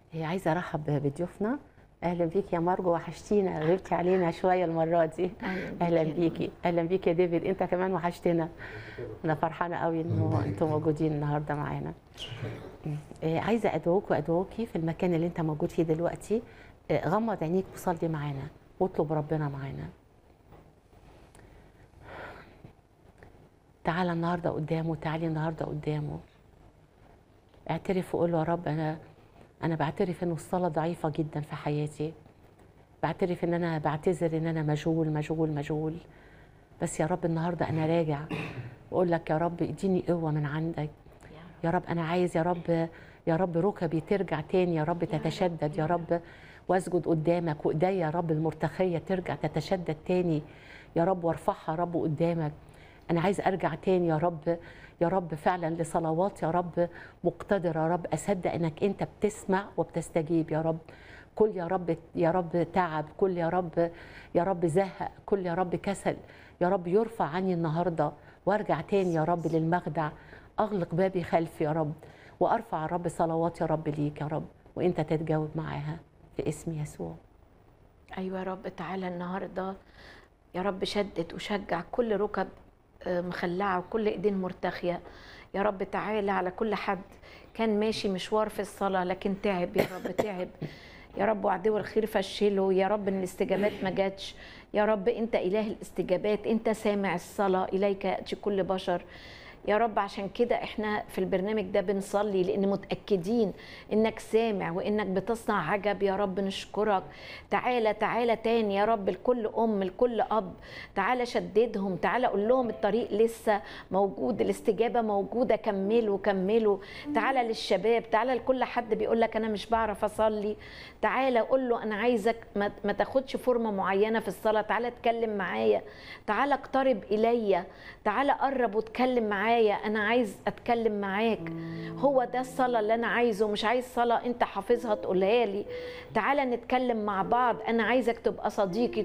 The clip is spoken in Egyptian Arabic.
هي عايزه ارحب بضيوفنا اهلا بيك يا مارجو وحشتينا غبتي علينا شويه المره دي أهلاً بيك اهلا يا بيكي اهلا بيك يا ديفيد انت كمان وحشتنا انا فرحانه قوي انه انتم موجودين النهارده معانا م. آه، عايزه ادعوك وادعوكي في المكان اللي انت موجود فيه دلوقتي آه، غمض عينيك وصلي معانا واطلب ربنا معانا تعالى النهارده قدامه تعالي النهارده قدامه اعترف وقول له يا رب انا انا بعترف ان الصلاه ضعيفه جدا في حياتي بعترف ان انا بعتذر ان انا مشغول مشغول مشغول بس يا رب النهارده انا راجع واقول لك يا رب اديني قوه من عندك يا رب انا عايز يا رب يا رب ركبي ترجع تاني يا رب تتشدد يا رب واسجد قدامك وايديا يا رب المرتخيه ترجع تتشدد تاني يا رب وارفعها يا رب قدامك انا عايز ارجع تاني يا رب يا رب فعلا لصلوات يا رب مقتدر يا رب اصدق انك انت بتسمع وبتستجيب يا رب كل يا رب يا رب تعب كل يا رب يا رب زهق كل يا رب كسل يا رب يرفع عني النهارده وارجع تاني يا رب للمخدع اغلق بابي خلفي يا رب وارفع يا رب صلوات يا رب ليك يا رب وانت تتجاوب معاها في اسم يسوع ايوه يا رب تعالى النهارده يا رب شدد وشجع كل ركب آه، مخلعه وكل ايدين مرتخيه يا رب تعالى على كل حد كان ماشي مشوار في الصلاه لكن تعب يا رب تعب يا رب وعدو الخير فشله يا رب ان الاستجابات ما جاتش يا رب انت اله الاستجابات انت سامع الصلاه اليك ياتي كل بشر يا رب عشان كده احنا في البرنامج ده بنصلي لان متاكدين انك سامع وانك بتصنع عجب يا رب نشكرك تعالى تعالى تاني يا رب لكل ام لكل اب تعالى شددهم تعالى قول لهم الطريق لسه موجود الاستجابه موجوده كملوا كملوا تعالى للشباب تعالى لكل حد بيقول لك انا مش بعرف اصلي تعالى قول له انا عايزك ما, ما تاخدش فورمه معينه في الصلاه تعالى اتكلم معايا تعالى اقترب الي تعالى قرب واتكلم معايا انا عايز اتكلم معاك هو ده الصلاه اللي انا عايزه مش عايز صلاه انت حافظها تقولها لي تعالى نتكلم مع بعض انا عايزك تبقى صديقي